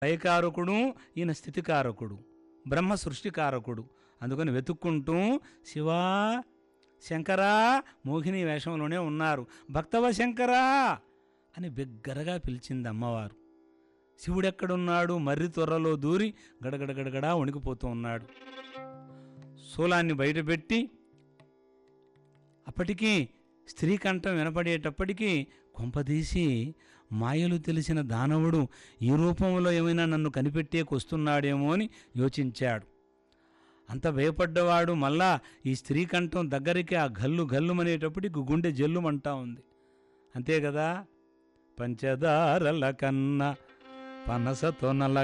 లయకారకుడు ఈయన స్థితికారకుడు బ్రహ్మ సృష్టికారకుడు అందుకని వెతుక్కుంటూ శివా శంకరా మోహిని వేషంలోనే ఉన్నారు భక్తవ శంకరా అని బిగ్గరగా పిలిచింది అమ్మవారు శివుడెక్కడున్నాడు మర్రి త్వరలో దూరి గడగడగడగడా వణికిపోతూ ఉన్నాడు శూలాన్ని బయటపెట్టి అప్పటికీ స్త్రీ కంఠం వినపడేటప్పటికీ కొంపదీసి మాయలు తెలిసిన దానవుడు ఈ రూపంలో ఏమైనా నన్ను కనిపెట్టేకొస్తున్నాడేమో అని యోచించాడు అంత భయపడ్డవాడు మళ్ళా ఈ స్త్రీ కంఠం దగ్గరికి ఆ గల్లు గల్లుమనేటప్పటికి గుండె జల్లుమంటా ఉంది అంతే కదా పంచదారల కన్నా పనస తొనల